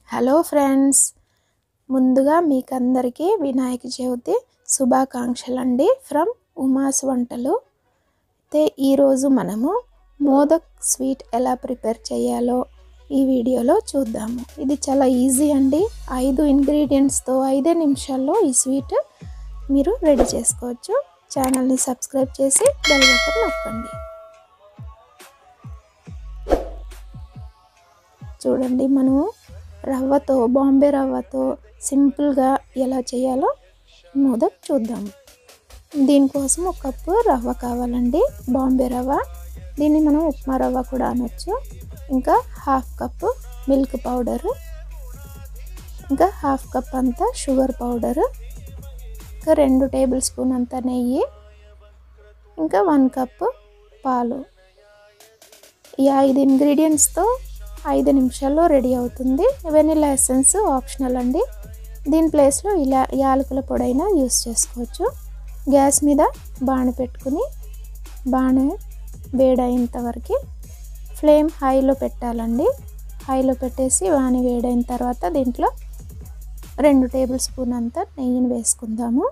hello friends ముందుగా మీకందరికీ వినాయక చవితి శుభాకాంక్షలు అండి ఫ్రమ్ ఉమాస్ వంటలు అయితే ఈరోజు మనము మోదక్ స్వీట్ ఎలా ప్రిపేర్ చేయాలో ఈ వీడియోలో చూద్దాము ఇది చాలా ఈజీ అండి ఐదు ఇంగ్రీడియంట్స్తో ఐదే నిమిషాల్లో ఈ స్వీట్ మీరు రెడీ చేసుకోవచ్చు ఛానల్ని సబ్స్క్రైబ్ చేసి బెల్ బటన్ నొక్కండి చూడండి మనము రవ్వతో బాంబే రవ్వతో సింపుల్గా ఎలా చేయాలో మొదట చూద్దాం దీనికోసం ఒక కప్పు రవ్వ కావాలండి బాంబే రవ్వ దీన్ని మనం ఉప్మా రవ్వ కూడా అనొచ్చు ఇంకా హాఫ్ కప్పు మిల్క్ పౌడరు ఇంకా హాఫ్ కప్ అంతా షుగర్ పౌడరు ఇంకా రెండు టేబుల్ స్పూన్ అంత నెయ్యి ఇంకా వన్ కప్పు పాలు ఈ ఐదు ఇంగ్రీడియంట్స్తో ఐదు నిమిషాల్లో రెడీ అవుతుంది వెనిలా ఎసెన్స్ ఆప్షనల్ అండి దీని ప్లేస్లో ఇలా యాలకుల పొడైనా యూస్ చేసుకోవచ్చు గ్యాస్ మీద బాణ పెట్టుకుని బాణ వేడైనంత వరకు ఫ్లేమ్ హైలో పెట్టాలండి హైలో పెట్టేసి వాని వేడైన తర్వాత దీంట్లో రెండు టేబుల్ స్పూన్ అంతా నెయ్యిని వేసుకుందాము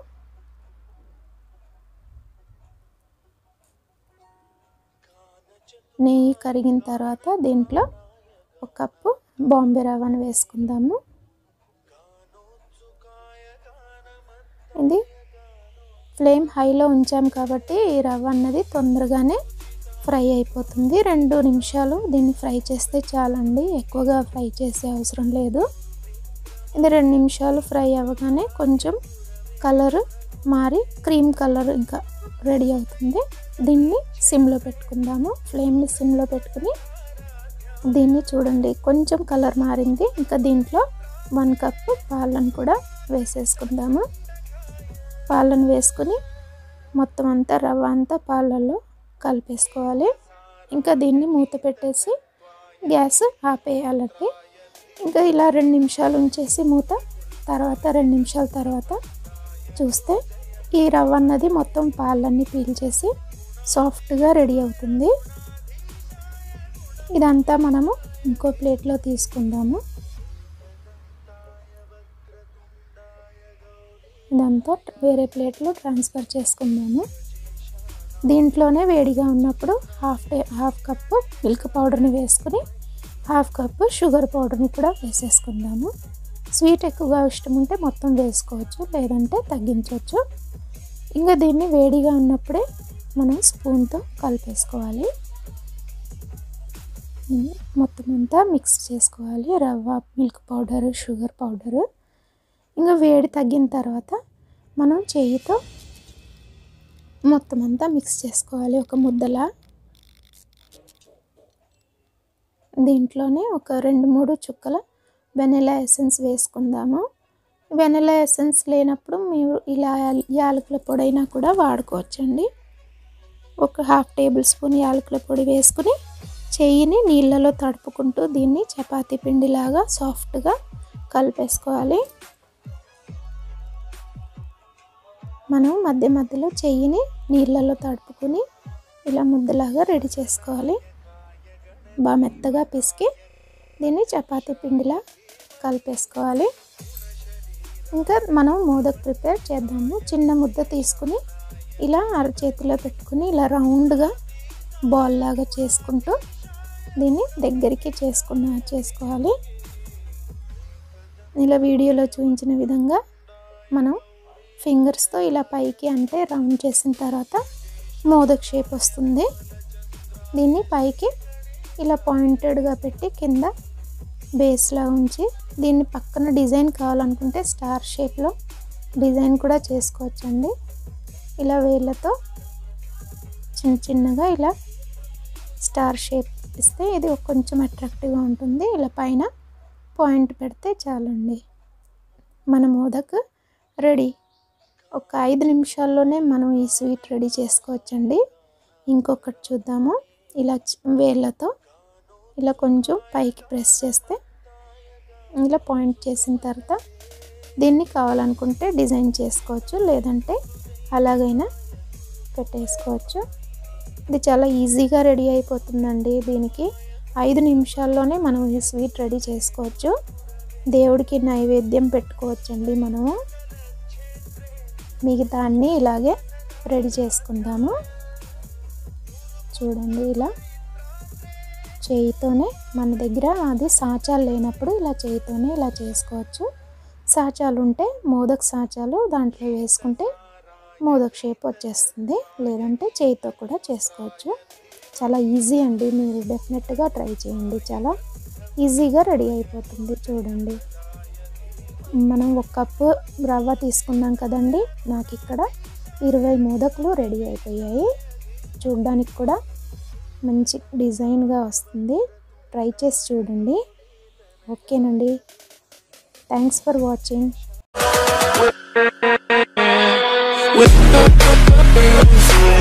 నెయ్యి కరిగిన తర్వాత దీంట్లో ఒక కప్పు బాంబే రవ్వను వేసుకుందాము ఇది ఫ్లేమ్ హైలో ఉంచాం కాబట్టి ఈ రవ్వ అన్నది తొందరగానే ఫ్రై అయిపోతుంది రెండు నిమిషాలు దీన్ని ఫ్రై చేస్తే చాలండి ఎక్కువగా ఫ్రై చేసే అవసరం లేదు ఇది రెండు నిమిషాలు ఫ్రై అవ్వగానే కొంచెం కలర్ మారి క్రీమ్ కలర్ ఇంకా రెడీ అవుతుంది దీన్ని సిమ్లో పెట్టుకుందాము ఫ్లేమ్ని సిమ్లో పెట్టుకుని దీన్ని చూడండి కొంచెం కలర్ మారింది ఇంకా దీంట్లో వన్ కప్పు పాలను కూడా వేసేసుకుందాము పాలను వేసుకుని మొత్తం అంతా రవ్వ అంతా పాలల్లో కలిపేసుకోవాలి ఇంకా దీన్ని మూత పెట్టేసి గ్యాస్ ఆపేయాలండి ఇంకా ఇలా రెండు నిమిషాలు ఉంచేసి మూత తర్వాత రెండు నిమిషాల తర్వాత చూస్తే ఈ రవ్వ అన్నది మొత్తం పాలన్నీ పీల్చేసి సాఫ్ట్గా రెడీ అవుతుంది ఇదంతా మనము ఇంకో ప్లేట్లో తీసుకుందాము ఇదంతా వేరే ప్లేట్లో ట్రాన్స్ఫర్ చేసుకుందాము దీంట్లోనే వేడిగా ఉన్నప్పుడు హాఫ్ టే హాఫ్ కప్పు మిల్క్ పౌడర్ని వేసుకుని హాఫ్ కప్పు షుగర్ పౌడర్ని కూడా వేసేసుకుందాము స్వీట్ ఎక్కువగా ఇష్టం ఉంటే మొత్తం వేసుకోవచ్చు లేదంటే తగ్గించవచ్చు ఇంకా దీన్ని వేడిగా ఉన్నప్పుడే మనం స్పూన్తో కలిపేసుకోవాలి మొత్తం అంతా మిక్స్ చేసుకోవాలి రవ్వ మిల్క్ పౌడరు షుగర్ పౌడరు ఇంకా వేడి తగ్గిన తర్వాత మనం చేయితో మొత్తం అంతా మిక్స్ చేసుకోవాలి ఒక ముద్దలా దీంట్లోనే ఒక రెండు మూడు చుక్కల వెనిలా ఎసెన్స్ వేసుకుందాము వెనిలా ఎసెన్స్ లేనప్పుడు మీరు ఇలా యాలకుల పొడైనా కూడా వాడుకోవచ్చండి ఒక హాఫ్ టేబుల్ స్పూన్ యాలకుల పొడి వేసుకుని చెయ్యిని నీళ్ళలో తడుపుకుంటూ దీన్ని చపాతీ పిండిలాగా సాఫ్ట్గా కలిపేసుకోవాలి మనం మధ్య మధ్యలో చెయ్యిని నీళ్ళలో తడుపుకుని ఇలా ముద్దలాగా రెడీ చేసుకోవాలి బాగా మెత్తగా పిసికి దీన్ని చపాతీ పిండిలా కలిపేసుకోవాలి ఇంకా మనం మోదక్ ప్రిపేర్ చేద్దాము చిన్న ముద్ద తీసుకుని ఇలా అరచేతిలో పెట్టుకుని ఇలా రౌండ్గా బాల్ లాగా చేసుకుంటూ దీన్ని దగ్గరికి చేసుకున్న చేసుకోవాలి ఇలా వీడియోలో చూపించిన విధంగా మనం ఫింగర్స్తో ఇలా పైకి అంటే రౌండ్ చేసిన తర్వాత మోదక్ షేప్ వస్తుంది దీన్ని పైకి ఇలా పాయింటెడ్గా పెట్టి కింద బేస్లా ఉంచి దీన్ని పక్కన డిజైన్ కావాలనుకుంటే స్టార్ షేప్లో డిజైన్ కూడా చేసుకోవచ్చండి ఇలా వేళ్ళతో చిన్న చిన్నగా ఇలా స్టార్ షేప్ ఇస్తే ఇది కొంచెం అట్రాక్టివ్గా ఉంటుంది ఇలా పైన పాయింట్ పెడితే చాలండి మన మోదక్ రెడీ ఒక ఐదు నిమిషాల్లోనే మనం ఈ స్వీట్ రెడీ చేసుకోవచ్చండి ఇంకొకటి చూద్దాము ఇలా వేళ్ళతో ఇలా కొంచెం పైకి ప్రెస్ చేస్తే ఇలా పాయింట్ చేసిన తర్వాత దీన్ని కావాలనుకుంటే డిజైన్ చేసుకోవచ్చు లేదంటే అలాగైనా పెట్టేసుకోవచ్చు ఇది చాలా ఈజీగా రెడీ అయిపోతుందండి దీనికి ఐదు నిమిషాల్లోనే మనం ఈ స్వీట్ రెడీ చేసుకోవచ్చు దేవుడికి నైవేద్యం పెట్టుకోవచ్చండి మనము మిగతా అన్నీ ఇలాగే రెడీ చేసుకుందాము చూడండి ఇలా చేయితోనే మన దగ్గర అది సాచాలు లేనప్పుడు ఇలా చేయితోనే ఇలా చేసుకోవచ్చు సాచాలు ఉంటే మోదక్ సాచాలు దాంట్లో వేసుకుంటే మోదక్ షేప్ వచ్చేస్తుంది లేదంటే చేయితో కూడా చేసుకోవచ్చు చాలా ఈజీ అండి మీరు డెఫినెట్గా ట్రై చేయండి చాలా ఈజీగా రెడీ అయిపోతుంది చూడండి మనం ఒక కప్పు రవ్వ తీసుకున్నాం కదండి నాకు ఇక్కడ ఇరవై మోదకులు రెడీ అయిపోయాయి చూడడానికి కూడా మంచి డిజైన్గా వస్తుంది ట్రై చేసి చూడండి ఓకేనండి థ్యాంక్స్ ఫర్ వాచింగ్ with